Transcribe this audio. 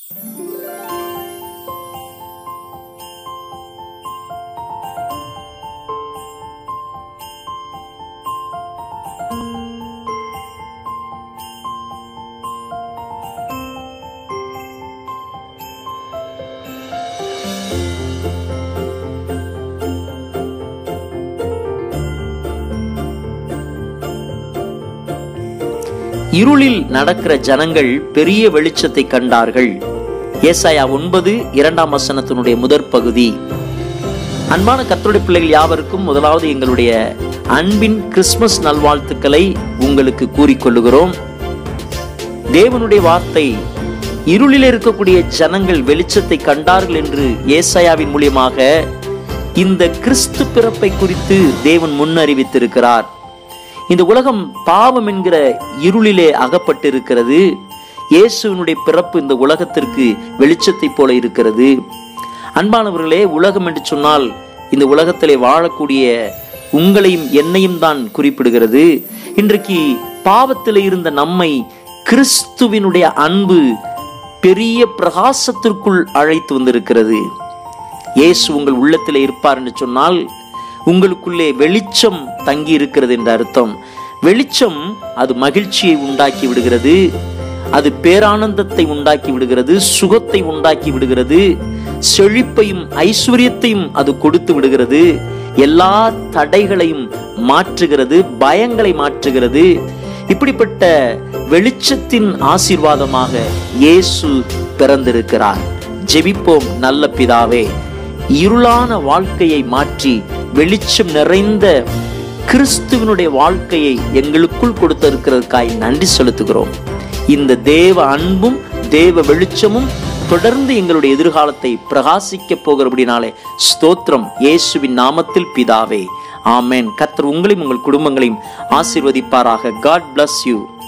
இருளில் நடக்கிற ஜனங்கள் பெரிய வெளிச்சத்தை கண்டார்கள் ஏசாயா ஒன்பது இரண்டாம் வசனத்தினுடைய முதற் பகுதி அன்பான கத்தருடைய பிள்ளைகள் யாவருக்கும் முதலாவது எங்களுடைய அன்பின் கிறிஸ்துமஸ் நல்வாழ்த்துக்களை உங்களுக்கு கூறிக்கொள்ளுகிறோம் தேவனுடைய வார்த்தை இருளில் இருக்கக்கூடிய ஜனங்கள் வெளிச்சத்தை கண்டார்கள் என்று ஏசாயாவின் மூலியமாக இந்த கிறிஸ்து பிறப்பை குறித்து தேவன் முன்னறிவித்திருக்கிறார் இந்த உலகம் பாவம் என்கிற இருளிலே அகப்பட்டிருக்கிறது இயேசுவினுடைய பிறப்பு இந்த உலகத்திற்கு வெளிச்சத்தை போல இருக்கிறது அன்பானவர்களே உலகம் என்று சொன்னால் இந்த உலகத்திலே வாழக்கூடிய உங்களையும் என்னையும் தான் குறிப்பிடுகிறது இன்றைக்கு பாவத்தில் இருந்த நம்மை கிறிஸ்துவினுடைய அன்பு பெரிய பிரகாசத்திற்குள் அழைத்து வந்திருக்கிறது இயேசு உங்கள் உள்ளத்தில் இருப்பார் என்று சொன்னால் உங்களுக்குள்ளே வெளிச்சம் தங்கி இருக்கிறது என்ற அர்த்தம் வெளிச்சம் அது மகிழ்ச்சியை உண்டாக்கி விடுகிறது அது பேரானந்தத்தை உண்டாக்கி விடுகிறது சுகத்தை உண்டாக்கி விடுகிறது செழிப்பையும் ஐஸ்வர்யத்தையும் அது கொடுத்து விடுகிறது எல்லா தடைகளையும் மாற்றுகிறது பயங்களை மாற்றுகிறது இப்படிப்பட்ட வெளிச்சத்தின் ஆசீர்வாதமாக இயேசு பிறந்திருக்கிறார் ஜெபிப்போம் நல்ல பிதாவே இருளான வாழ்க்கையை மாற்றி வெளிச்சம் நிறைந்த கிறிஸ்துவனுடைய வாழ்க்கையை எங்களுக்குள் கொடுத்திருக்கிறதுக்காய் நன்றி செலுத்துகிறோம் இந்த தேவ அன்பும் தேவ வெளிச்சமும் தொடர்ந்து எங்களுடைய எதிர்காலத்தை பிரகாசிக்க போகிறபடினாலே ஸ்தோத்திரம் இயேசுவின் நாமத்தில் பிதாவே ஆமேன் கர்த்தர் உங்களையும் உங்கள் குடும்பங்களையும் ஆசீர்வதிப்பாராக காட் bless யூ